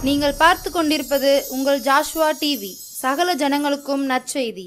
நீங்கள் பார்த்து கொண்டிருப்பது உங்கள் ஜாஷ்வா டிவி சகல ஜனங்களுக்கும் நற்செய்தி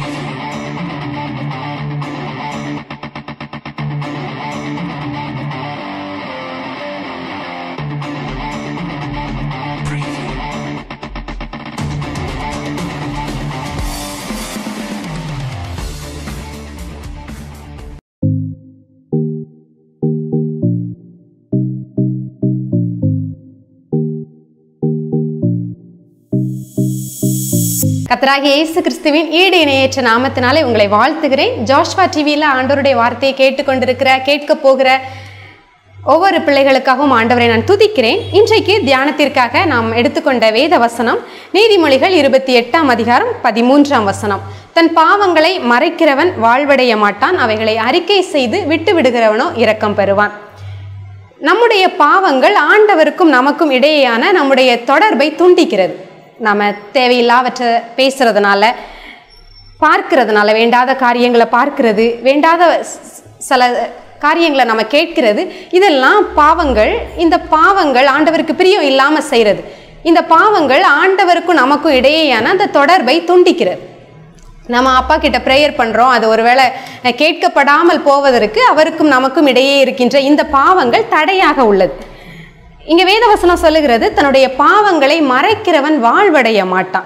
கத்தராகிய இயேசு கிறிஸ்துவின் ஈடு இணையற்ற நாமத்தினாலே உங்களை வாழ்த்துகிறேன் ஜாஷ்வா டிவியில் ஆண்டவருடைய வார்த்தையை கேட்டுக்கொண்டிருக்கிற கேட்க போகிற ஒவ்வொரு பிள்ளைகளுக்காகவும் ஆண்டவரை நான் துதிக்கிறேன் இன்றைக்கு தியானத்திற்காக நாம் எடுத்துக்கொண்ட வேத வசனம் நீதிமொழிகள் இருபத்தி எட்டாம் அதிகாரம் பதிமூன்றாம் வசனம் தன் பாவங்களை மறைக்கிறவன் வாழ்வடைய மாட்டான் அவைகளை அறிக்கை செய்து விட்டு விடுகிறவனோ இரக்கம் பெறுவான் நம்முடைய பாவங்கள் ஆண்டவருக்கும் நமக்கும் இடையேயான நம்முடைய தொடர்பை துண்டிக்கிறது நம்ம தேவையில்லாவற்றை பேசுறதுனால பார்க்கிறதுனால வேண்டாத காரியங்களை பார்க்கிறது வேண்டாத ஸ்- சில காரியங்களை நம்ம கேட்கிறது இதெல்லாம் பாவங்கள் இந்த பாவங்கள் ஆண்டவருக்கு பிரியம் இல்லாமல் செய்கிறது இந்த பாவங்கள் ஆண்டவருக்கும் நமக்கும் இடையேயான அந்த தொடர்பை துண்டிக்கிறது நம்ம அப்பா கிட்ட ப்ரேயர் பண்ணுறோம் அது ஒருவேளை அஹ், கேட்கப்படாமல் போவதற்கு அவருக்கும் நமக்கும் இடையே இருக்கின்ற இந்த பாவங்கள் தடையாக உள்ளது இங்கே வேதவசனம் சொல்லுகிறது தன்னுடைய பாவங்களை மறைக்கிறவன் வாழ்வடைய மாட்டான்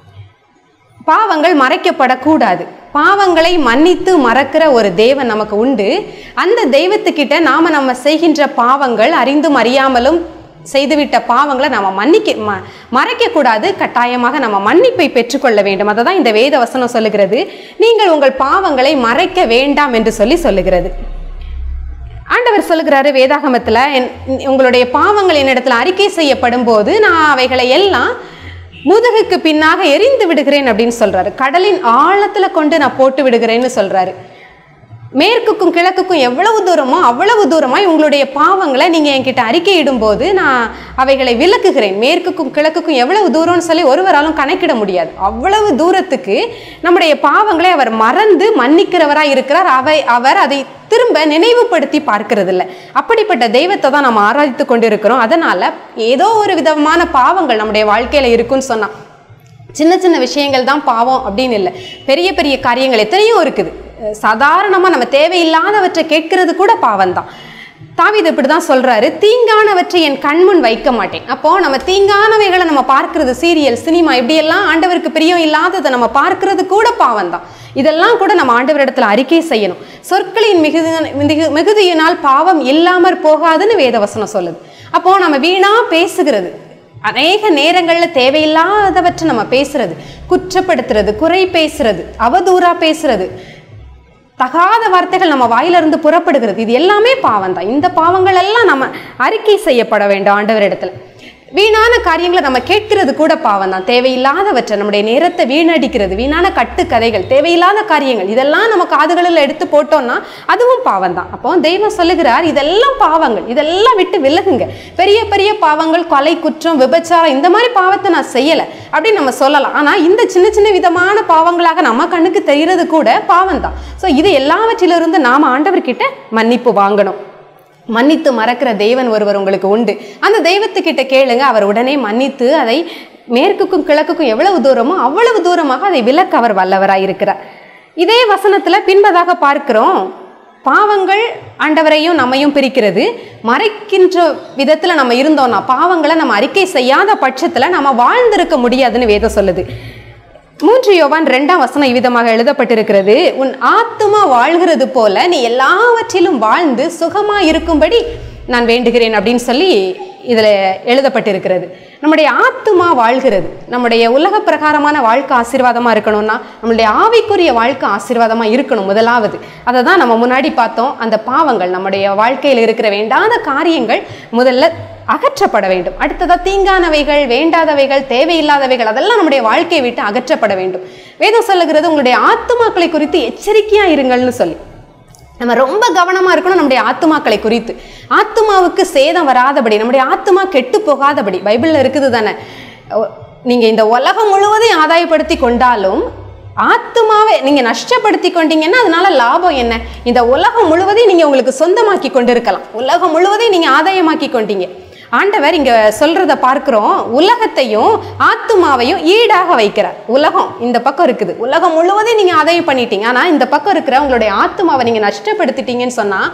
பாவங்கள் மறைக்கப்படக்கூடாது பாவங்களை மன்னித்து மறக்கிற ஒரு தேவன் நமக்கு உண்டு அந்த தெய்வத்துக்கிட்ட நாம நம்ம செய்கின்ற பாவங்கள் அறிந்தும் அறியாமலும் செய்துவிட்ட பாவங்களை நம்ம மன்னிக்க ம மறைக்கக்கூடாது கட்டாயமாக நம்ம மன்னிப்பை பெற்றுக்கொள்ள வேண்டும் அதை தான் இந்த வேத வசனம் சொல்லுகிறது நீங்கள் உங்கள் பாவங்களை மறைக்க வேண்டாம் என்று சொல்லி சொல்லுகிறது ஆண்டவர் சொல்லுகிறாரு வேதாகமத்துல என்- உங்களுடைய பாவங்கள் என்னிடத்துல அறிக்கை செய்யப்படும் போது நான் அவைகளை எல்லாம் முதுகுக்கு பின்னாக எரிந்து விடுகிறேன் அப்படின்னு சொல்றாரு கடலின் ஆழத்துல கொண்டு நான் போட்டு விடுகிறேன்னு சொல்றாரு மேற்குக்கும் கிழக்குக்கும் எவ்வளவு தூரமோ அவ்வளவு தூரமாய் உங்களுடைய பாவங்களை நீங்க என்கிட்ட அறிக்கையிடும் போது நான் அவைகளை விலக்குகிறேன் மேற்குக்கும் கிழக்குக்கும் எவ்வளவு தூரம்னு சொல்லி ஒருவராலும் கணக்கிட முடியாது அவ்வளவு தூரத்துக்கு நம்முடைய பாவங்களை அவர் மறந்து மன்னிக்கிறவராய் இருக்கிறார் அவை அவர் அதை திரும்ப நினைவுபடுத்தி பார்க்கறதில்ல அப்படிப்பட்ட தெய்வத்தை தான் நம்ம ஆராதித்து கொண்டிருக்கிறோம் அதனால ஏதோ ஒரு விதமான பாவங்கள் நம்முடைய வாழ்க்கையில இருக்குன்னு சொன்னா சின்ன சின்ன விஷயங்கள் தான் பாவம் அப்படின்னு இல்லை பெரிய பெரிய காரியங்கள் எத்தனையோ இருக்குது அஹ் சாதாரணமா நம்ம தேவையில்லாதவற்றை கேட்கறது கூட பாவம் தான் தாவிது இப்படி தான் சொல்றாரு தீங்கானவற்றை என் கண்முன் வைக்க மாட்டேன் அப்போ நம்ம தீங்கானவைகளை நம்ம பார்க்கிறது சீரியல் சினிமா இப்படியெல்லாம் ஆண்டவருக்கு பிரியம் இல்லாததை நம்ம பார்க்கிறது கூட பாவம் தான் இதெல்லாம் கூட நம்ம ஆண்டவரிடத்துல அறிக்கை செய்யணும் சொற்களின் மிகுதி மிகு மிகுதியினால் பாவம் இல்லாமற் போகாதுன்னு வேதவசனம் சொல்லுது அப்போ நம்ம வீணா பேசுகிறது அநேக நேரங்கள்ல தேவையில்லாதவற்றை நம்ம பேசுறது குற்றப்படுத்துறது குறை பேசுறது அவதூறா பேசுறது தகாத வார்த்தைகள் நம்ம வாயிலிருந்து புறப்படுகிறது இது எல்லாமே பாவம் தான் இந்த பாவங்கள் எல்லாம் நம்ம அறிக்கை செய்யப்பட வேண்டும் ஆண்டவரிடத்துல வீணான காரியங்களை நம்ம கேட்கிறது கூட பாவம் தான் தேவையில்லாதவற்றை நம்முடைய நேரத்தை வீணடிக்கிறது வீணான கட்டுக்கதைகள் தேவையில்லாத காரியங்கள் இதெல்லாம் நம்ம காதுகளில் எடுத்து போட்டோம்னா அதுவும் பாவம் தான் அப்போ தெய்வம் சொல்லுகிறார் இதெல்லாம் பாவங்கள் இதெல்லாம் விட்டு விலகுங்க பெரிய பெரிய பாவங்கள் கொலை குற்றம் விபச்சாரம் இந்த மாதிரி பாவத்தை நான் செய்யலை அப்படின்னு நம்ம சொல்லலாம் ஆனால் இந்த சின்ன சின்ன விதமான பாவங்களாக நம்ம கண்ணுக்கு தெரிகிறது கூட பாவம் தான் ஸோ இது எல்லாவற்றிலிருந்து நாம் ஆண்டவர்கிட்ட மன்னிப்பு வாங்கணும் மன்னித்து மறக்கிற தெய்வன் ஒருவர் உங்களுக்கு உண்டு அந்த தெய்வத்துக்கிட்ட கேளுங்க அவர் உடனே மன்னித்து அதை மேற்குக்கும் கிழக்குக்கும் எவ்வளவு தூரமோ அவ்வளவு தூரமாக அதை விலக்க அவர் வல்லவராய் இருக்கிறார் இதே வசனத்துல பின்பதாக பார்க்கிறோம் பாவங்கள் ஆண்டவரையும் நம்மையும் பிரிக்கிறது மறைக்கின்ற விதத்துல நம்ம இருந்தோம்னா பாவங்களை நம்ம அறிக்கை செய்யாத பட்சத்துல நம்ம வாழ்ந்திருக்க முடியாதுன்னு வேதம் சொல்லுது மூன்று யோவான் ரெண்டாம் வசனம் இவ்விதமாக எழுதப்பட்டிருக்கிறது உன் ஆத்துமா வாழ்கிறது போல நீ எல்லாவற்றிலும் வாழ்ந்து சுகமா இருக்கும்படி நான் வேண்டுகிறேன் அப்படின்னு சொல்லி இதுல எழுதப்பட்டிருக்கிறது நம்முடைய ஆத்துமா வாழ்கிறது நம்முடைய உலக பிரகாரமான வாழ்க்கை ஆசீர்வாதமா இருக்கணும்னா நம்மளுடைய ஆவிக்குரிய வாழ்க்கை ஆசீர்வாதமா இருக்கணும் முதலாவது அதை தான் நம்ம முன்னாடி பார்த்தோம் அந்த பாவங்கள் நம்முடைய வாழ்க்கையில் இருக்கிற வேண்டாத காரியங்கள் முதல்ல அகற்றப்பட வேண்டும் அடுத்ததா தீங்கானவைகள் வேண்டாதவைகள் தேவையில்லாதவைகள் அதெல்லாம் நம்முடைய வாழ்க்கையை விட்டு அகற்றப்பட வேண்டும் வேதம் சொல்லுகிறது உங்களுடைய ஆத்துமாக்களை குறித்து எச்சரிக்கையா இருங்கள்னு சொல்லி நம்ம ரொம்ப கவனமா இருக்கணும் நம்முடைய ஆத்துமாக்களை குறித்து ஆத்துமாவுக்கு சேதம் வராதபடி நம்முடைய ஆத்துமா கெட்டு போகாதபடி பைபிள்ல இருக்குது தானே ஒ- நீங்க இந்த உலகம் முழுவதையும் ஆதாயப்படுத்தி கொண்டாலும் ஆத்துமாவை நீங்க நஷ்டப்படுத்தி கொண்டீங்கன்னா அதனால லாபம் என்ன இந்த உலகம் முழுவதையும் நீங்க உங்களுக்கு சொந்தமாக்கி கொண்டிருக்கலாம் உலகம் முழுவதையும் நீங்க ஆதாயமாக்கி கொண்டீங்க ஆண்டவர் இங்க சொல்றத பார்க்கிறோம் உலகத்தையும் ஆத்துமாவையும் ஈடாக வைக்கிறார் உலகம் இந்த பக்கம் இருக்குது உலகம் முழுவதும் நீங்க அதையும் பண்ணிட்டீங்க ஆனா இந்த பக்கம் இருக்கிற உங்களுடைய ஆத்துமாவை நீங்க நஷ்டப்படுத்திட்டீங்கன்னு சொன்னா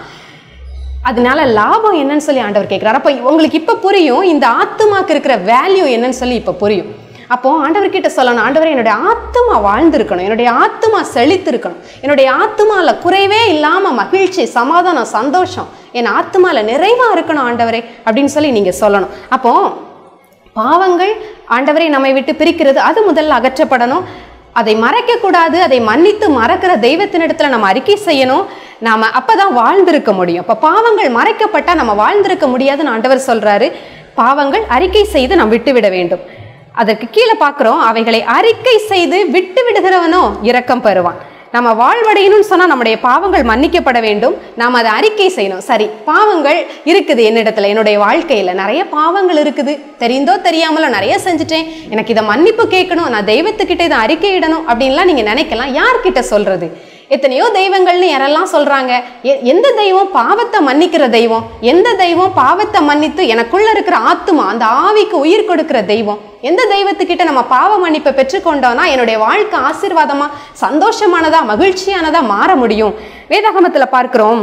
அதனால லாபம் என்னன்னு சொல்லி ஆண்டவர் கேட்கிறார் அப்போ உங்களுக்கு இப்ப புரியும் இந்த ஆத்துமாக்கு இருக்கிற வேல்யூ என்னன்னு சொல்லி இப்ப புரியும் அப்போ ஆண்டவர்கிட்ட சொல்லணும் ஆண்டவர் என்னுடைய ஆத்துமா வாழ்ந்திருக்கணும் என்னுடைய ஆத்துமா செழித்திருக்கணும் என்னுடைய ஆத்துமால குறைவே இல்லாம மகிழ்ச்சி சமாதானம் சந்தோஷம் என் ஆத்துமால நிறைவா இருக்கணும் ஆண்டவரே அப்படின்னு சொல்லி நீங்க சொல்லணும் அப்போ பாவங்கள் ஆண்டவரை நம்மை விட்டு பிரிக்கிறது அது முதல்ல அகற்றப்படணும் அதை மறைக்க கூடாது அதை மன்னித்து மறக்கிற தெய்வத்தினிடத்துல நம்ம அறிக்கை செய்யணும் நாம அப்பதான் வாழ்ந்திருக்க முடியும் அப்ப பாவங்கள் மறைக்கப்பட்டா நம்ம வாழ்ந்திருக்க முடியாதுன்னு ஆண்டவர் சொல்றாரு பாவங்கள் அறிக்கை செய்து நாம் விட்டுவிட வேண்டும் அதற்கு கீழே பார்க்கிறோம் அவைகளை அறிக்கை செய்து விட்டு விடுகிறவனோ இரக்கம் பெறுவான் நம்ம வாழ்வடையணும்னு சொன்னா நம்முடைய பாவங்கள் மன்னிக்கப்பட வேண்டும் நாம் அதை அறிக்கை செய்யணும் சரி பாவங்கள் இருக்குது என்னிடத்துல என்னுடைய வாழ்க்கையில நிறைய பாவங்கள் இருக்குது தெரிந்தோ தெரியாமலோ நிறைய செஞ்சுட்டேன் எனக்கு இதை மன்னிப்பு கேட்கணும் நான் தெய்வத்துக்கிட்ட இதை அறிக்கையிடணும் அப்படின்லாம் நீங்க நினைக்கலாம் யார்கிட்ட சொல்றது எத்தனையோ தெய்வங்கள்னு யாரெல்லாம் சொல்றாங்க எ- எந்த தெய்வம் பாவத்தை மன்னிக்கிற தெய்வம் எந்த தெய்வம் பாவத்தை மன்னித்து எனக்குள்ள இருக்கிற ஆத்துமா அந்த ஆவிக்கு உயிர் கொடுக்கிற தெய்வம் எந்த தெய்வத்துக்கிட்ட நம்ம பாவ மன்னிப்பை பெற்றுக்கொண்டோம்னா என்னுடைய வாழ்க்கை ஆசீர்வாதமா சந்தோஷமானதா மகிழ்ச்சியானதா மாற முடியும் வேதாகமத்துல பார்க்கிறோம்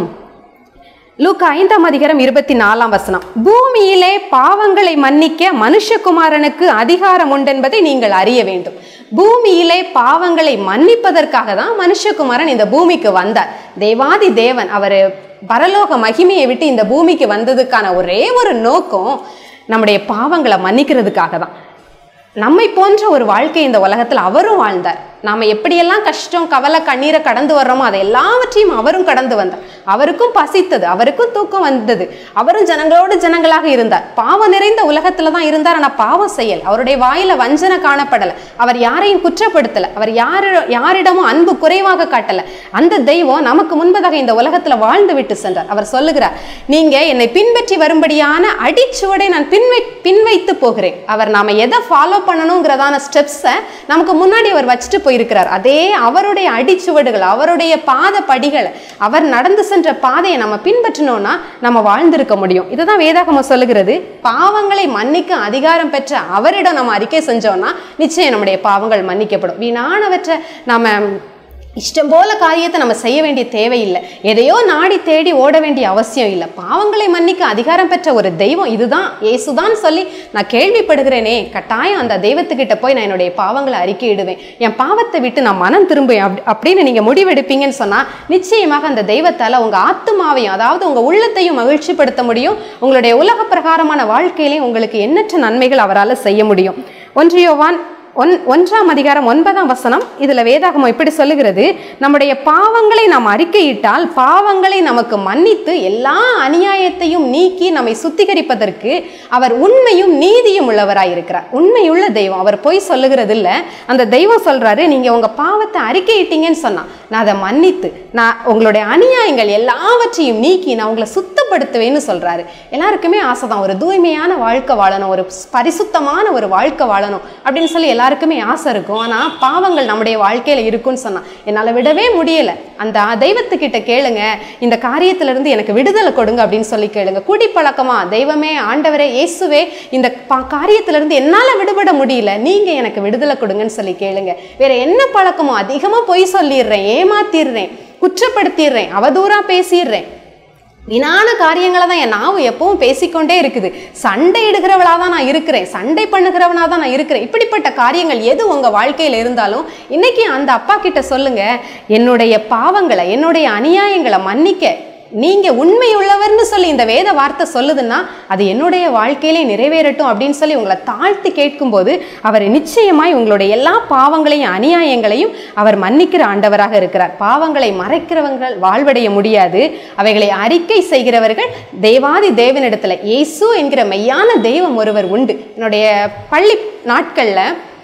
லூக்கா ஐந்தாம் அதிகாரம் இருபத்தி நாலாம் வசனம் பூமியிலே பாவங்களை மன்னிக்க மனுஷகுமாரனுக்கு அதிகாரம் உண்டென்பதை நீங்கள் அறிய வேண்டும் பூமியிலே பாவங்களை மன்னிப்பதற்காக தான் மனுஷகுமாரன் இந்த பூமிக்கு வந்தார் தேவாதி தேவன் அவர் பரலோக மகிமையை விட்டு இந்த பூமிக்கு வந்ததுக்கான ஒரே ஒரு நோக்கம் நம்முடைய பாவங்களை மன்னிக்கிறதுக்காக தான் நம்மை போன்ற ஒரு வாழ்க்கை இந்த உலகத்தில் அவரும் வாழ்ந்தார் நாம எப்படியெல்லாம் கஷ்டம் கவலை கண்ணீரை கடந்து வர்றோமோ அதை எல்லாவற்றையும் அவரும் கடந்து வந்தார் அவருக்கும் பசித்தது அவருக்கும் தூக்கம் வந்தது அவரும் ஜனங்களோடு ஜனங்களாக இருந்தார் பாவம் நிறைந்த உலகத்துல தான் இருந்தார் ஆனா பாவம் செய்யல் அவருடைய வாயில வஞ்சனை காணப்படல அவர் யாரையும் குற்றப்படுத்தல அவர் யாரு யாரிடமும் அன்பு குறைவாக காட்டல அந்த தெய்வம் நமக்கு முன்பதாக இந்த உலகத்துல வாழ்ந்து விட்டு சென்றார் அவர் சொல்லுகிறார் நீங்க என்னை பின்பற்றி வரும்படியான அடிச்சுவடை நான் பின்வை பின்வைத்து போகிறேன் அவர் நாம எதை ஃபாலோ பண்ணணுங்கிறதான ஸ்டெப்ஸை நமக்கு முன்னாடி அவர் வச்சுட்டு போயிருக்கிறார் அதே அவருடைய அடிச்சுவடுகள் அவருடைய பாத படிகளை அவர் நடந்து சென்ற பாதையை நம்ம பின்பற்றினோம்னா நம்ம வாழ்ந்திருக்க முடியும் இதுதான் வேதாகமம் சொல்லுகிறது பாவங்களை மன்னிக்க அதிகாரம் பெற்ற அவரிடம் நம்ம அறிக்கை செஞ்சோம்னா நிச்சயம் நம்முடைய பாவங்கள் மன்னிக்கப்படும் வீணானவற்றை நாம இஷ்டம் போல காரியத்தை நம்ம செய்ய வேண்டிய தேவையில்லை எதையோ நாடி தேடி ஓட வேண்டிய அவசியம் இல்லை பாவங்களை மன்னிக்க அதிகாரம் பெற்ற ஒரு தெய்வம் இதுதான் இயேசுதான் சொல்லி நான் கேள்விப்படுகிறேனே கட்டாயம் அந்த தெய்வத்துக்கிட்ட போய் நான் என்னுடைய பாவங்களை அறிக்கையிடுவேன் என் பாவத்தை விட்டு நான் மனம் திரும்புவேன் அப்படி அப்படின்னு நீங்க முடிவெடுப்பீங்கன்னு சொன்னா நிச்சயமாக அந்த தெய்வத்தால உங்க ஆத்துமாவையும் அதாவது உங்க உள்ளத்தையும் மகிழ்ச்சிப்படுத்த முடியும் உங்களுடைய உலக பிரகாரமான வாழ்க்கையிலையும் உங்களுக்கு எண்ணற்ற நன்மைகள் அவரால் செய்ய முடியும் ஒன்றியோவான் ஒன் ஒன்றாம் அதிகாரம் ஒன்பதாம் வசனம் இதுல வேதாகமம் இப்படி சொல்லுகிறது நம்முடைய பாவங்களை நாம் அறிக்கையிட்டால் பாவங்களை நமக்கு மன்னித்து எல்லா அநியாயத்தையும் நீக்கி நம்மை சுத்திகரிப்பதற்கு அவர் உண்மையும் நீதியும் உள்ளவராய் இருக்கிறார் உண்மையுள்ள தெய்வம் அவர் போய் சொல்லுகிறது இல்ல அந்த தெய்வம் சொல்றாரு நீங்க உங்க பாவத்தை அறிக்கையிட்டீங்கன்னு சொன்னா நான் அதை மன்னித்து நான் உங்களுடைய அநியாயங்கள் எல்லாவற்றையும் நீக்கி நான் உங்களை சுத்தப்படுத்துவேன்னு சொல்றாரு எல்லாருக்குமே ஆசைதான் ஒரு தூய்மையான வாழ்க்கை வாழணும் ஒரு பரிசுத்தமான ஒரு வாழ்க்கை வாழணும் அப்படின்னு சொல்லி எல்லாருக்குமே ஆசை இருக்கும் ஆனா பாவங்கள் நம்முடைய வாழ்க்கையில இருக்குன்னு சொன்னா என்னால விடவே முடியல அந்த தெய்வத்துக்கிட்ட கேளுங்க இந்த காரியத்துல இருந்து எனக்கு விடுதலை கொடுங்க அப்படின்னு சொல்லி கேளுங்க குடிப்பழக்கமா தெய்வமே ஆண்டவரே இயேசுவே இந்த பா- காரியத்துல இருந்து என்னால விடுபட முடியல நீங்க எனக்கு விடுதலை கொடுங்கன்னு சொல்லி கேளுங்க வேற என்ன பழக்கமோ அதிகமா பொய் சொல்லிடுறேன் ஏமாத்திடுறேன் குற்றப்படுத்திடுறேன் அவதூறா பேசிடுறேன் வீணான காரியங்களை தான் என் நாவும் எப்பவும் பேசிக்கொண்டே இருக்குது சண்டை இடுகிறவளா தான் நான் இருக்கிறேன் சண்டை பண்ணுகிறவனா தான் நான் இருக்கிறேன் இப்படிப்பட்ட காரியங்கள் எது உங்க வாழ்க்கையில இருந்தாலும் இன்னைக்கு அந்த அப்பா கிட்ட சொல்லுங்க என்னுடைய பாவங்களை என்னுடைய அநியாயங்களை மன்னிக்க நீங்க உண்மையுள்ளவர்னு சொல்லி இந்த வேத வார்த்தை சொல்லுதுன்னா அது என்னுடைய வாழ்க்கையிலே நிறைவேறட்டும் அப்படின்னு சொல்லி உங்களை தாழ்த்தி கேட்கும்போது அவர் நிச்சயமாய் உங்களுடைய எல்லா பாவங்களையும் அநியாயங்களையும் அவர் மன்னிக்கிற ஆண்டவராக இருக்கிறார் பாவங்களை மறைக்கிறவங்கள் வாழ்வடைய முடியாது அவைகளை அறிக்கை செய்கிறவர்கள் தேவாதி தேவனிடத்துல இயேசு என்கிற மெய்யான தெய்வம் ஒருவர் உண்டு என்னுடைய பள்ளி நாட்கள்ல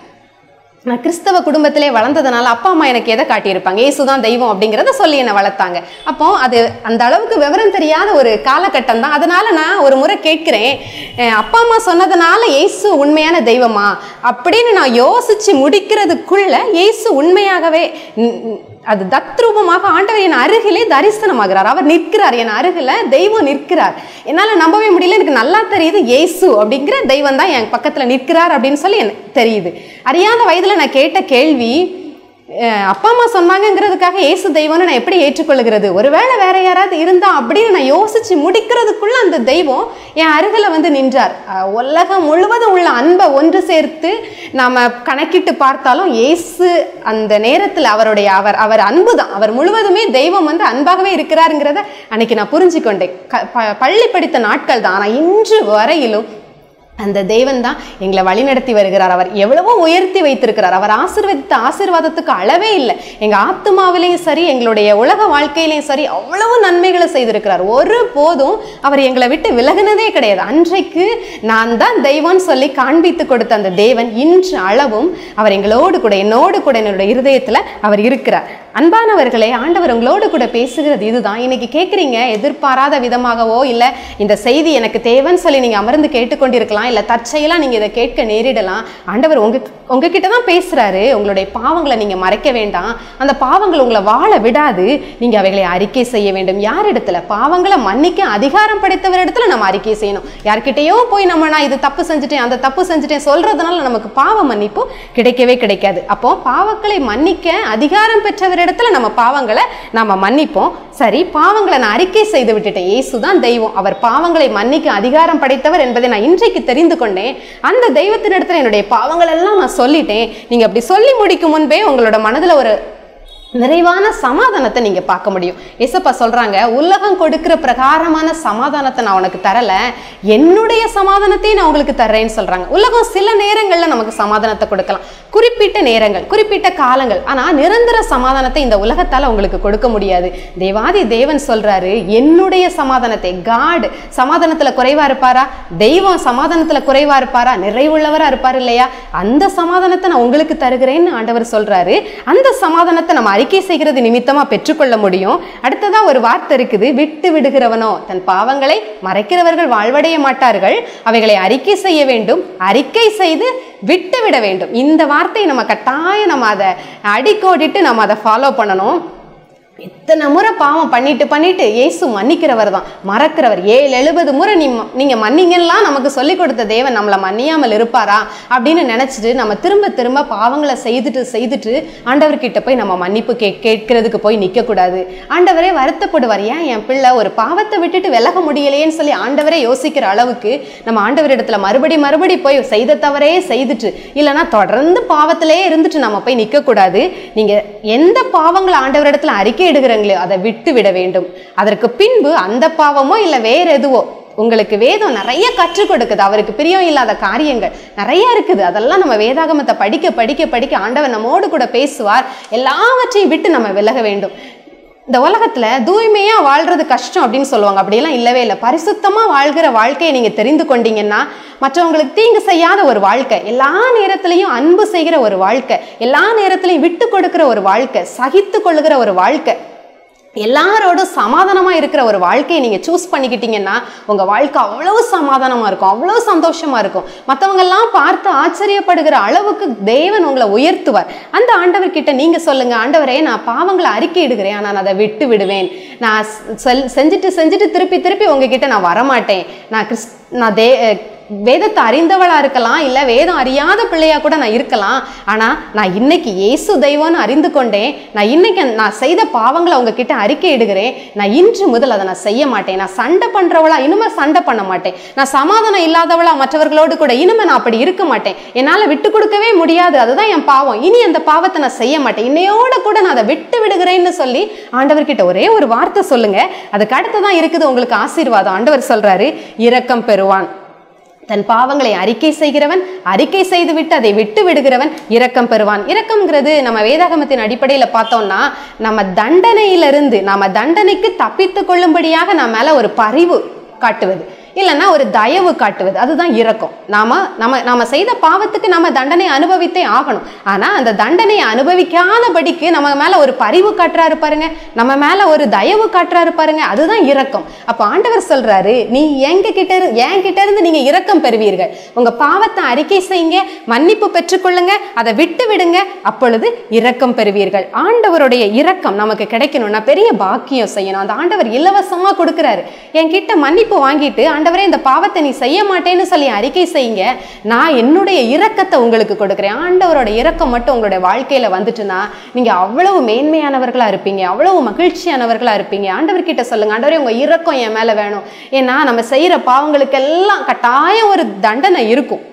நான் கிறிஸ்தவ குடும்பத்திலே வளர்ந்ததுனால அப்பா அம்மா எனக்கு எதை காட்டியிருப்பாங்க இயேசு தான் தெய்வம் அப்படிங்கிறத சொல்லி என்னை வளர்த்தாங்க அப்போ அது அந்த அளவுக்கு விவரம் தெரியாத ஒரு காலகட்டம் தான் அதனால நான் ஒரு முறை கேட்கிறேன் அஹ் அப்பா அம்மா சொன்னதுனால இயேசு உண்மையான தெய்வமா அப்படின்னு நான் யோசிச்சு முடிக்கிறதுக்குள்ள இயேசு உண்மையாகவே ம், ம், அது தத்ரூபமாக ஆண்டவர் என் அருகிலே தரிசனமாகிறார் அவர் நிற்கிறார் என் அருகில தெய்வம் நிற்கிறார் என்னால நம்பவே முடியல எனக்கு நல்லா தெரியுது இயேசு அப்படிங்கிற தெய்வம் தான் என் பக்கத்துல நிற்கிறார் அப்படின்னு சொல்லி எனக்கு தெரியுது அறியாத வயதுல நான் கேட்ட கேள்வி அஹ் அப்பா அம்மா சொன்னாங்கங்கிறதுக்காக இயேசு தெய்வம்னு நான் எப்படி ஏற்றுக்கொள்கிறது ஒருவேளை வேற யாராவது இருந்தா அப்படின்னு நான் யோசிச்சு முடிக்கிறதுக்குள்ள அந்த தெய்வம் என் அருகில வந்து நின்றார் அஹ் உலகம் முழுவதும் உள்ள அன்பை ஒன்று சேர்த்து நாம கணக்கிட்டு பார்த்தாலும் இயேசு அந்த நேரத்தில் அவருடைய அவர் அவர் அன்பு தான் அவர் முழுவதுமே தெய்வம் வந்து அன்பாகவே இருக்கிறாருங்கிறத அன்னைக்கு நான் புரிஞ்சுக்கொண்டேன் க- ப- பள்ளி படித்த நாட்கள் தான் ஆனால் இன்று வரையிலும் அந்த தேவன் தான் எங்களை வழிநடத்தி வருகிறார் அவர் எவ்வளவோ உயர்த்தி வைத்திருக்கிறார் அவர் ஆசீர்வதித்த ஆசீர்வாதத்துக்கு அளவே இல்லை எங்க ஆத்மாவிலையும் சரி எங்களுடைய உலக வாழ்க்கையிலையும் சரி அவ்வளவு நன்மைகளை செய்திருக்கிறார் ஒரு போதும் அவர் எங்களை விட்டு விலகுனதே கிடையாது அன்றைக்கு நான் தான் தெய்வம்னு சொல்லி காண்பித்து கொடுத்த அந்த தேவன் இன்று அளவும் அவர் எங்களோடு கூட என்னோடு கூட என்னுடைய இருதயத்துல அவர் இருக்கிறார் அன்பானவர்களே ஆண்டவர் உங்களோடு கூட பேசுகிறது இதுதான் இன்னைக்கு கேட்குறீங்க எதிர்பாராத விதமாகவோ இல்லை இந்த செய்தி எனக்கு தேவைன்னு சொல்லி நீங்கள் அமர்ந்து கேட்டுக்கொண்டிருக்கலாம் இல்லை தற்செயலாக நீங்கள் இதை கேட்க நேரிடலாம் ஆண்டவர் உங்க உங்ககிட்ட தான் பேசுகிறாரு உங்களுடைய பாவங்களை நீங்கள் மறைக்க வேண்டாம் அந்த பாவங்கள் உங்களை வாழ விடாது நீங்கள் அவைகளை அறிக்கை செய்ய வேண்டும் யார் இடத்துல பாவங்களை மன்னிக்க அதிகாரம் படைத்தவர் இடத்துல நம்ம அறிக்கை செய்யணும் யார்கிட்டயோ போய் நம்ம நான் இது தப்பு செஞ்சுட்டேன் அந்த தப்பு செஞ்சுட்டேன் சொல்றதுனால நமக்கு பாவ மன்னிப்பு கிடைக்கவே கிடைக்காது அப்போ பாவங்களை மன்னிக்க அதிகாரம் பெற்றவரிடத்துல நம்ம பாவங்களை நம்ம மன்னிப்போம் சரி பாவங்களை நான் அறிக்கை செய்து விட்டுட்டேன் இயேசு தான் தெய்வம் அவர் பாவங்களை மன்னிக்க அதிகாரம் படைத்தவர் என்பதை நான் இன்றைக்கு தெரிந்து கொண்டேன் அந்த தெய்வத்தினிடத்துல என்னுடைய பாவங்கள் எல்லாம் நான் சொல்லிட்டேன் நீங்க அப்படி சொல்லி முடிக்கும் முன்பே உங்களோட மனதுல ஒரு நிறைவான சமாதானத்தை நீங்க பார்க்க முடியும் ஏசப்பா சொல்றாங்க உலகம் கொடுக்கிற பிரகாரமான சமாதானத்தை நான் உனக்கு தரல என்னுடைய சமாதானத்தையும் நான் உங்களுக்கு தர்றேன்னு சொல்றாங்க உலகம் சில நேரங்கள்ல நமக்கு சமாதானத்தை கொடுக்கலாம் குறிப்பிட்ட நேரங்கள் குறிப்பிட்ட காலங்கள் ஆனா நிரந்தர சமாதானத்தை இந்த உலகத்தால உங்களுக்கு கொடுக்க முடியாது தேவாதி தேவன் சொல்றாரு என்னுடைய சமாதானத்தை காட் சமாதானத்துல குறைவா இருப்பாரா தெய்வம் சமாதானத்துல குறைவா இருப்பாரா நிறைவுள்ளவரா இருப்பார் இல்லையா அந்த சமாதானத்தை நான் உங்களுக்கு தருகிறேன்னு ஆண்டவர் சொல்றாரு அந்த சமாதானத்தை நம்ம அறிக்கை செய்கிறது நிமித்தமா பெற்றுக்கொள்ள முடியும் அடுத்ததா ஒரு வார்த்தை இருக்குது விட்டு விடுகிறவனோ தன் பாவங்களை மறைக்கிறவர்கள் வாழ்வடைய மாட்டார்கள் அவைகளை அறிக்கை செய்ய வேண்டும் அறிக்கை செய்து விட்டு விட வேண்டும் இந்த வார்த்தையை நம்ம கட்டாயம் நம்ம அதை அடிக்கோடிட்டு நம்ம அதை ஃபாலோ பண்ணணும் எத்தனை முறை பாவம் பண்ணிட்டு பண்ணிட்டு இயேசு மன்னிக்கிறவர் தான் மறக்கிறவர் ஏழு எழுபது முறை நீ ம- நீங்க மன்னிங்கலாம் நமக்கு சொல்லி கொடுத்த தேவன் நம்மளை மன்னியாமல் இருப்பாரா அப்படின்னு நினைச்சிட்டு நம்ம திரும்ப திரும்ப பாவங்களை செய்துட்டு செய்துட்டு ஆண்டவர்கிட்ட போய் நம்ம மன்னிப்பு கே கேட்கறதுக்கு போய் நிற்க கூடாது ஆண்டவரே வருத்தப்படுவார் ஏன் என் பிள்ளை ஒரு பாவத்தை விட்டுட்டு விலக முடியலையேன்னு சொல்லி ஆண்டவரே யோசிக்கிற அளவுக்கு நம்ம ஆண்டவரிடத்துல மறுபடி மறுபடி போய் செய்த தவறே செய்துட்டு இல்லைன்னா தொடர்ந்து பாவத்திலே இருந்துட்டு நம்ம போய் நிற்க கூடாது நீங்க எந்த பாவங்களை ஆண்டவரிடத்துல அறிக்கை இடுகிறீங்களோ அதை விட்டு விட வேண்டும் அதற்கு பின்பு அந்த பாவமோ இல்லை வேற எதுவோ உங்களுக்கு வேதம் நிறைய கற்றுக் கொடுக்குது அவருக்கு பிரியம் இல்லாத காரியங்கள் நிறைய இருக்குது அதெல்லாம் நம்ம வேதாகமத்தை படிக்க படிக்க படிக்க ஆண்டவர் நம்மோடு கூட பேசுவார் எல்லாவற்றையும் விட்டு நம்ம விலக வேண்டும் இந்த உலகத்துல தூய்மையா வாழ்றது கஷ்டம் அப்படின்னு சொல்லுவாங்க அப்படியெல்லாம் இல்லவே இல்லை பரிசுத்தமா வாழ்கிற வாழ்க்கையை நீங்க தெரிந்து கொண்டீங்கன்னா மற்றவங்களுக்கு தீங்கு செய்யாத ஒரு வாழ்க்கை எல்லா நேரத்திலையும் அன்பு செய்கிற ஒரு வாழ்க்கை எல்லா நேரத்திலையும் விட்டு கொடுக்கிற ஒரு வாழ்க்கை சகித்து கொள்ளுகிற ஒரு வாழ்க்கை எல்லாரோடும் சமாதானமா இருக்கிற ஒரு வாழ்க்கையை நீங்க சூஸ் பண்ணிக்கிட்டீங்கன்னா உங்க வாழ்க்கை அவ்வளவு சமாதானமா இருக்கும் அவ்வளவு சந்தோஷமா இருக்கும் மத்தவங்க எல்லாம் பார்த்து ஆச்சரியப்படுகிற அளவுக்கு தேவன் உங்களை உயர்த்துவார் அந்த ஆண்டவர்கிட்ட நீங்க சொல்லுங்க ஆண்டவரே நான் பாவங்களை அறிக்கை இடுகிறேன் ஆனா நான் அதை விட்டு விடுவேன் நான் செல் செஞ்சுட்டு செஞ்சுட்டு திருப்பி திருப்பி உங்ககிட்ட நான் வரமாட்டேன் நான் கிறிஸ் நான் தே வேதத்தை அறிந்தவளா இருக்கலாம் இல்ல வேதம் அறியாத பிள்ளையா கூட நான் இருக்கலாம் ஆனா நான் இன்னைக்கு இயேசு தெய்வம்னு அறிந்து கொண்டேன் நான் இன்னைக்கு நான் செய்த பாவங்களை உங்ககிட்ட அறிக்கை இடுகிறேன் நான் இன்று முதல் அதை நான் செய்ய மாட்டேன் நான் சண்டை பண்றவளா இனிமே சண்டை பண்ண மாட்டேன் நான் சமாதானம் இல்லாதவளா மற்றவர்களோடு கூட இனிமே நான் அப்படி இருக்க மாட்டேன் என்னால விட்டு கொடுக்கவே முடியாது அதுதான் என் பாவம் இனி அந்த பாவத்தை நான் செய்ய மாட்டேன் இன்னையோட கூட நான் அதை விட்டு விடுகிறேன்னு சொல்லி ஆண்டவர்கிட்ட ஒரே ஒரு வார்த்தை சொல்லுங்க அதுக்கு அடுத்ததான் இருக்குது உங்களுக்கு ஆசீர்வாதம் ஆண்டவர் சொல்றாரு இரக்கம் பெறுவான் தன் பாவங்களை அறிக்கை செய்கிறவன் அறிக்கை செய்துவிட்டு அதை விட்டு விடுகிறவன் இரக்கம் பெறுவான் இரக்கம்ங்கிறது நம்ம வேதாகமத்தின் அடிப்படையில் பார்த்தோம்னா நம்ம தண்டனையிலிருந்து நம்ம தண்டனைக்கு தப்பித்து கொள்ளும்படியாக நம்ம மேல ஒரு பரிவு காட்டுவது இல்லைன்னா ஒரு தயவு காட்டுவது அதுதான் இரக்கம் நாம நம்ம நாம செய்த பாவத்துக்கு நம்ம தண்டனை அனுபவித்தே ஆகணும் ஆனா அந்த தண்டனையை அனுபவிக்காதபடிக்கு நம்ம மேல ஒரு பரிவு காட்டுறாரு பாருங்க நம்ம மேல ஒரு தயவு காட்டுறாரு பாருங்க அதுதான் இரக்கம் அப்ப ஆண்டவர் சொல்றாரு நீ எங்க கிட்ட இரு என் கிட்ட இருந்து நீங்க இரக்கம் பெறுவீர்கள் உங்க பாவத்தை அறிக்கை செய்யுங்க மன்னிப்பு பெற்றுக்கொள்ளுங்க அதை விட்டு விடுங்க அப்பொழுது இரக்கம் பெறுவீர்கள் ஆண்டவருடைய இரக்கம் நமக்கு கிடைக்கணும்னா பெரிய பாக்கியம் செய்யணும் அந்த ஆண்டவர் இலவசமா கொடுக்குறாரு என்கிட்ட மன்னிப்பு வாங்கிட்டு ஆண்டவரே இந்த பாவத்தை நீ செய்ய மாட்டேன்னு சொல்லி அறிக்கை செய்யுங்க நான் என்னுடைய இரக்கத்தை உங்களுக்கு கொடுக்குறேன் ஆண்டவரோட இரக்கம் மட்டும் உங்களுடைய வாழ்க்கையில வந்துட்டுனா நீங்க அவ்வளவு மேன்மையானவர்களா இருப்பீங்க அவ்வளவு மகிழ்ச்சியானவர்களா இருப்பீங்க ஆண்டவர்கிட்ட சொல்லுங்க ஆண்டவரே உங்க இரக்கம் என் மேல வேணும் ஏன்னா நம்ம செய்யற பாவங்களுக்கெல்லாம் கட்டாயம் ஒரு தண்டனை இருக்கும்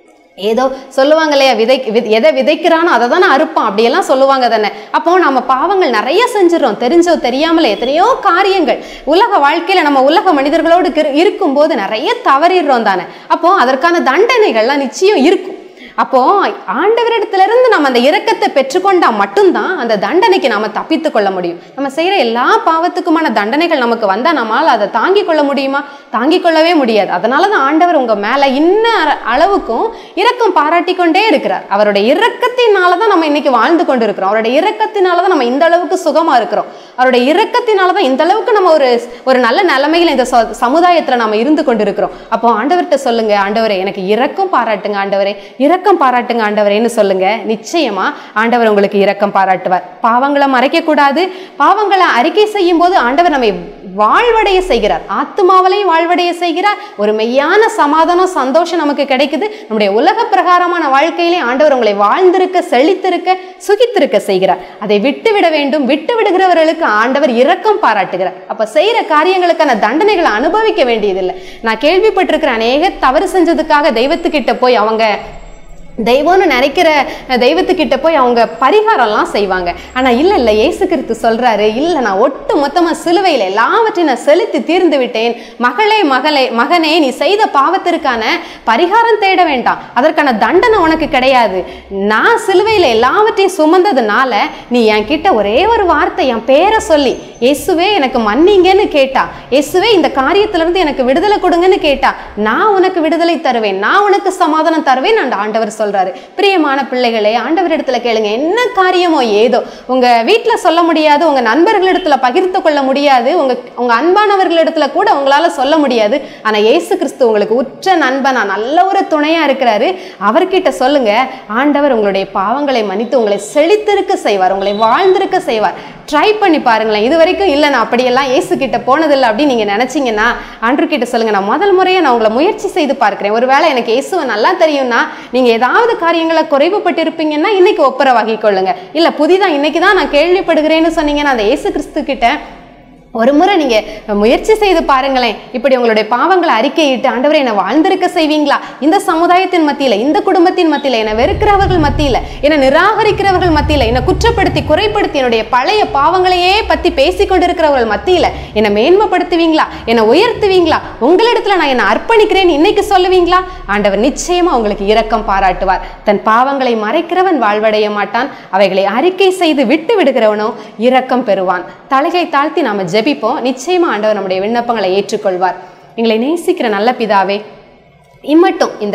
ஏதோ சொல்லுவாங்க இல்லையா விதை வி- எதை விதைக்கிறானோ அதை தானே அறுப்பான் அப்படியெல்லாம் சொல்லுவாங்க தானே அப்போ நம்ம பாவங்கள் நிறைய செஞ்சிடறோம் தெரிஞ்சோ தெரியாமலே எத்தனையோ காரியங்கள் உலக வாழ்க்கையில நம்ம உலக மனிதர்களோடு கிரு- இருக்கும்போது நிறைய தவறிடுறோம் தானே அப்போ அதற்கான தண்டனைகள்லாம் நிச்சயம் இருக்கும் அப்போ ஆண்டவரிடத்துல இருந்து நம்ம அந்த இரக்கத்தை பெற்றுக்கொண்டா மட்டும்தான் அந்த தண்டனைக்கு நாம தப்பித்து கொள்ள முடியும் நம்ம செய்யற எல்லா பாவத்துக்குமான தண்டனைகள் நமக்கு வந்தா நம்மால் அதை தாங்கிக் கொள்ள முடியுமா தாங்கிக் கொள்ளவே முடியாது அதனால தான் ஆண்டவர் உங்க மேல இன்ன அர- அளவுக்கும் இரக்கம் பாராட்டி கொண்டே இருக்கிறார் அவருடைய இரக்கத்தினால தான் நம்ம இன்னைக்கு வாழ்ந்து கொண்டு இருக்கிறோம் அவருடைய இரக்கத்தினால தான் நம்ம இந்த அளவுக்கு சுகமா இருக்கிறோம் அவருடைய இரக்கத்தினால தான் இந்த அளவுக்கு நம்ம ஒரு ஒரு நல்ல நிலைமையில இந்த ச- சமுதாயத்துல நம்ம இருந்து கொண்டு இருக்கிறோம் அப்போ ஆண்டவர்கிட்ட சொல்லுங்க ஆண்டவரே எனக்கு இரக்கம் பாராட்டுங்க ஆண்டவரே இரக்கம் பாராட்டுங்க ஆண்டவரேன்னு சொல்லுங்க நிச்சயமா ஆண்டவர் உங்களுக்கு இரக்கம் பாராட்டுவார் பாவங்களை மறைக்க கூடாது பாவங்களை அறிக்கை செய்யும் போது ஆண்டவர் நம்மை வாழ்வடைய செய்கிறார் ஆத்மாவிலையும் வாழ்வடைய செய்கிறார் ஒரு மெய்யான சமாதானம் சந்தோஷம் நமக்கு கிடைக்குது நம்முடைய உலக பிரகாரமான வாழ்க்கையிலே ஆண்டவர் உங்களை வாழ்ந்திருக்க செழித்திருக்க சுகித்திருக்க செய்கிறார் அதை விட்டு விட வேண்டும் விட்டு விடுகிறவர்களுக்கு ஆண்டவர் இரக்கம் பாராட்டுகிறார் அப்ப செய்யற காரியங்களுக்கான தண்டனைகளை அனுபவிக்க வேண்டியதில்லை நான் கேள்விப்பட்டிருக்கிற அநேக தவறு செஞ்சதுக்காக தெய்வத்துக்கிட்ட போய் அவங்க தெய்வம்னு நினைக்கிற தெய்வத்துக்கிட்ட போய் அவங்க பரிகாரம்லாம் செய்வாங்க ஆனா இல்ல இல்ல இயேசு கிறிஸ்து சொல்றாரு இல்ல நான் ஒட்டு மொத்தமா சிலுவையில் எல்லாவற்றையும் நான் செலுத்தி தீர்ந்து விட்டேன் மகளே மகளே மகனே நீ செய்த பாவத்திற்கான பரிகாரம் தேட வேண்டாம் அதற்கான தண்டனை உனக்கு கிடையாது நான் சிலுவையில் எல்லாவற்றையும் சுமந்ததுனால நீ என் கிட்ட ஒரே ஒரு வார்த்தை என் பேரை சொல்லி இயேசுவே எனக்கு மன்னிங்கன்னு கேட்டா இயேசுவே இந்த காரியத்துல இருந்து எனக்கு விடுதலை கொடுங்கன்னு கேட்டா நான் உனக்கு விடுதலை தருவேன் நான் உனக்கு சமாதானம் தருவேன் அந்த ஆண்டவர் சொல்றாரு பிரியமான பிள்ளைகளே ஆண்டவர் இடத்துல கேளுங்க என்ன காரியமோ ஏதோ உங்க வீட்ல சொல்ல முடியாது உங்க நண்பர்களிடத்துல பகிர்ந்து கொள்ள முடியாது உங்க உங்க அன்பானவர்களிடத்துல கூட உங்களால சொல்ல முடியாது ஆனா இயேசு கிறிஸ்து உங்களுக்கு உற்ற நண்பனா நல்ல ஒரு துணையா இருக்கிறாரு அவர்கிட்ட சொல்லுங்க ஆண்டவர் உங்களுடைய பாவங்களை மன்னித்து உங்களை செழித்திருக்க செய்வார் உங்களை வாழ்ந்திருக்க செய்வார் ட்ரை பண்ணி பாருங்களேன் இது வரைக்கும் இல்லை நான் அப்படியெல்லாம் இயேசு கிட்ட போனதில்லை அப்படின்னு நீங்க நினைச்சீங்கன்னா ஆண்டவர் கிட்ட சொல்லுங்க நான் முதல் முறையை நான் உங்களை முயற்சி செய்து பார்க்கிறேன் ஒருவேளை எனக்கு இயேசுவை நல்லா தெரியும்னா நீங்க ஏதாவது காரியங்களை குறைவுபட்டு இருப்பீங்கன்னா இன்னைக்கு ஒப்புரவாகி கொள்ளுங்க இல்ல புதிதா இன்னைக்கு தான் நான் கேள்விப்படுகிறேன்னு சொன்னீங்கன்னா அந்த இயேசு கிறிஸ்து கிட்ட ஒரு முறை நீங்க முயற்சி செய்து பாருங்களேன் இப்படி உங்களுடைய பாவங்களை அறிக்கையிட்டு ஆண்டவரை என்னை வாழ்ந்திருக்க செய்வீங்களா இந்த சமுதாயத்தின் மத்தியில இந்த குடும்பத்தின் மத்தியில என்னை வெறுக்கிறவர்கள் மத்தியில என்னை நிராகரிக்கிறவர்கள் மத்தியில என்னை குற்றப்படுத்தி குறைப்படுத்தி என்னுடைய பழைய பாவங்களையே பத்தி பேசிக் கொண்டிருக்கிறவர்கள் மத்தியில என்னை மேன்மைப்படுத்துவீங்களா என்னை உயர்த்துவீங்களா உங்களிடத்துல நான் என்னை அர்ப்பணிக்கிறேன்னு இன்னைக்கு சொல்லுவீங்களா ஆண்டவர் நிச்சயமா உங்களுக்கு இரக்கம் பாராட்டுவார் தன் பாவங்களை மறைக்கிறவன் வாழ்வடைய மாட்டான் அவைகளை அறிக்கை செய்து விட்டு விடுகிறவனோ இரக்கம் பெறுவான் தலைகை தாழ்த்தி நாம ஜெபிப்போம் நிச்சயமா ஆண்டவர் நம்முடைய விண்ணப்பங்களை ஏற்றுக்கொள்வார் எங்களை நேசிக்கிற நல்ல பிதாவே இம்மட்டும் இந்த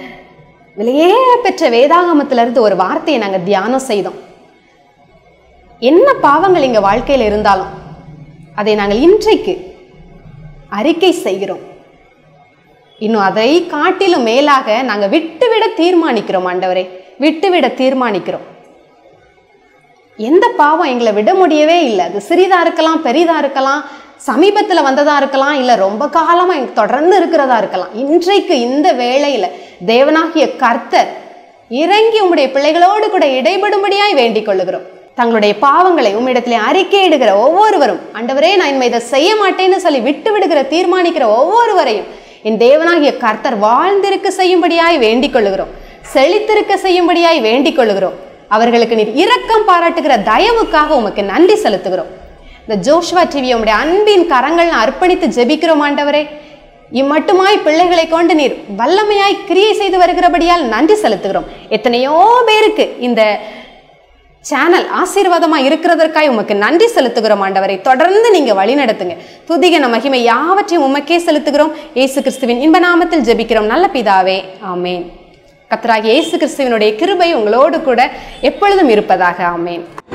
விலையேற பெற்ற வேதாகமத்திலிருந்து ஒரு வார்த்தையை நாங்க தியானம் செய்தோம் என்ன பாவங்கள் எங்க வாழ்க்கையில இருந்தாலும் அதை நாங்கள் இன்றைக்கு அறிக்கை செய்கிறோம் இன்னும் அதை காட்டிலும் மேலாக நாங்க விட்டுவிட தீர்மானிக்கிறோம் ஆண்டவரே விட்டுவிட தீர்மானிக்கிறோம் எந்த பாவம் எங்களை விட முடியவே இல்லை அது சிறிதா இருக்கலாம் பெரிதா இருக்கலாம் சமீபத்துல வந்ததா இருக்கலாம் இல்ல ரொம்ப காலமா எனக்கு தொடர்ந்து இருக்கிறதா இருக்கலாம் இன்றைக்கு இந்த வேளையில தேவனாகிய கர்த்தர் இறங்கி உம்முடைய பிள்ளைகளோடு கூட இடைபடும்படியாய் வேண்டிக் கொள்ளுகிறோம் தங்களுடைய பாவங்களை உம்மிடத்திலே அறிக்கையிடுகிற ஒவ்வொருவரும் ஆண்டவரே நான் இனிமே இதை செய்ய மாட்டேன்னு சொல்லி விட்டு விடுகிற தீர்மானிக்கிற ஒவ்வொருவரையும் என் தேவனாகிய கர்த்தர் வாழ்ந்திருக்க செய்யும்படியாய் வேண்டிக் கொள்ளுகிறோம் செழித்திருக்க செய்யும்படியாய் வேண்டிக் கொள்ளுகிறோம் அவர்களுக்கு நீர் இரக்கம் பாராட்டுகிற தயவுக்காக உமக்கு நன்றி செலுத்துகிறோம் இந்த ஜோஷ்வா டிவி உம்முடைய அன்பின் கரங்கள் அர்ப்பணித்து ஜெபிக்கிறோம் ஆண்டவரே இம்மட்டுமாய் பிள்ளைகளை கொண்டு நீர் வல்லமையாய் கிரியை செய்து வருகிறபடியால் நன்றி செலுத்துகிறோம் எத்தனையோ பேருக்கு இந்த சேனல் ஆசீர்வாதமா இருக்கிறதற்காய் உமக்கு நன்றி செலுத்துகிறோம் ஆண்டவரை தொடர்ந்து நீங்க வழி நடத்துங்க துதிகன மகிமை யாவற்றையும் உமக்கே செலுத்துகிறோம் இயேசு கிறிஸ்துவின் இன்ப நாமத்தில் ஜெபிக்கிறோம் நல்ல பிதாவே ஆமேன் கத்தராகிய இயேசு கிறிஸ்துவினுடைய கிருபை உங்களோடு கூட எப்பொழுதும் இருப்பதாக ஆமேன்